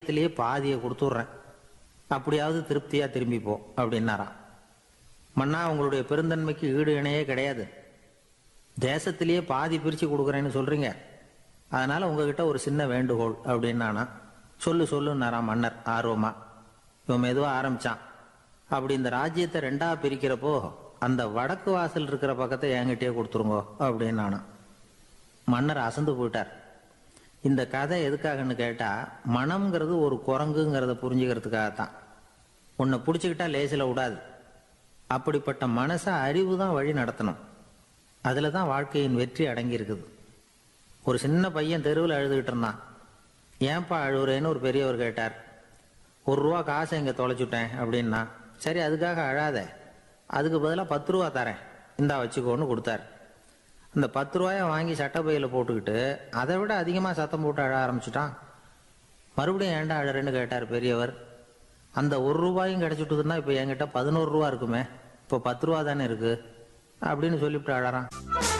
தேசத்திலேயே பாதியை கொடுத்துட்றேன் அப்படியாவது திருப்தியா திரும்பி போ அப்படின்னாராம் மன்னா உங்களுடைய பெருந்தன்மைக்கு ஈடு இணையே கிடையாது தேசத்திலேயே பாதி பிரிச்சு கொடுக்குறேன்னு சொல்றீங்க அதனால உங்ககிட்ட ஒரு சின்ன வேண்டுகோள் அப்படின்னானா சொல்லு சொல்லுன்னாராம் மன்னர் ஆர்வமா இவன் மெதுவா ஆரம்பிச்சான் அப்படி இந்த ராஜ்யத்தை ரெண்டா பிரிக்கிறப்போ அந்த வடக்கு வாசல் இருக்கிற பக்கத்தை என்கிட்டயே கொடுத்துருங்கோ அப்படின்னானா மன்னர் அசந்து போயிட்டார் இந்த கதை எதுக்காகன்னு கேட்டா மனம்ங்கிறது ஒரு குரங்குங்கிறத புரிஞ்சுக்கிறதுக்காகத்தான் உன்னை பிடிச்சிக்கிட்டா லேசில் விடாது அப்படிப்பட்ட மனசை அறிவு தான் வழி நடத்தணும் அதில் தான் வாழ்க்கையின் வெற்றி அடங்கி இருக்குது ஒரு சின்ன பையன் தெருவில் அழுதுகிட்டு இருந்தான் ஏன்பா அழுகுறேன்னு ஒரு பெரியவர் கேட்டார் ஒரு ரூபா காசை இங்கே தொலைச்சுட்டேன் அப்படின்னா சரி அதுக்காக அழாத அதுக்கு பதிலாக பத்து ரூபா தரேன் இந்தா வச்சுக்கோன்னு கொடுத்தார் அந்த பத்து ரூபாயை வாங்கி சட்டப்பையில் போட்டுக்கிட்டு அதை விட அதிகமாக சத்தம் போட்டு அழ ஆரம்பிச்சிட்டான் மறுபடியும் ஏன்டா அழறேன்னு கேட்டார் பெரியவர் அந்த ஒரு ரூபாயும் கிடைச்சிட்டுதுன்னா இப்போ என்கிட்ட பதினோரு ரூபா இருக்குமே இப்போ பத்து ரூபா தானே இருக்கு அப்படின்னு சொல்லிவிட்டு அழறான்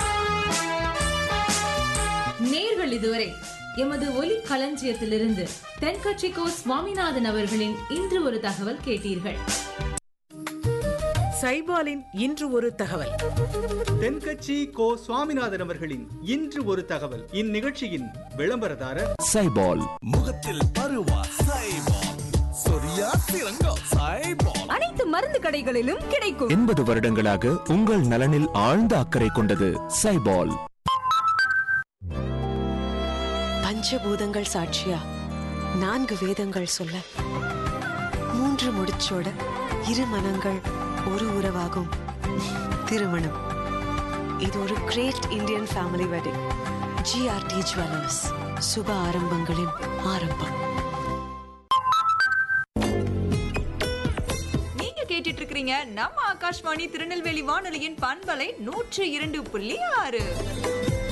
நேர்கள் இதுவரை எமது ஒலி களஞ்சியத்திலிருந்து தென்கட்சிக்கோ சுவாமிநாதன் அவர்களின் இன்று ஒரு தகவல் கேட்டீர்கள் சைபாலின் இன்று ஒரு தகவல் தென்கட்சி கோ சுவாமிநாதன் அவர்களின் இன்று ஒரு தகவல் இந்நிகழ்ச்சியின் விளம்பரதாரர் சைபால் முகத்தில் பருவா சைபால் சொரியா சிறங்கா சைபால் அனைத்து மருந்து கடைகளிலும் கிடைக்கும் எண்பது வருடங்களாக உங்கள் நலனில் ஆழ்ந்த அக்கறை கொண்டது சைபால் பஞ்சபூதங்கள் சாட்சியா நான்கு வேதங்கள் சொல்ல மூன்று முடிச்சோட இரு மனங்கள் ஒரு உறவாகும் திருமணம் இது ஒரு great Indian family wedding GRT jewellers சுப ஆரம்பங்களின் ஆரம்பம் நீங்க கேட்டுட்டு இருக்கிறீங்க நம்ம ஆகாஷ்வாணி திருநெல்வேலி வானொலியின் பண்பலை நூற்று இரண்டு புள்ளி ஆறு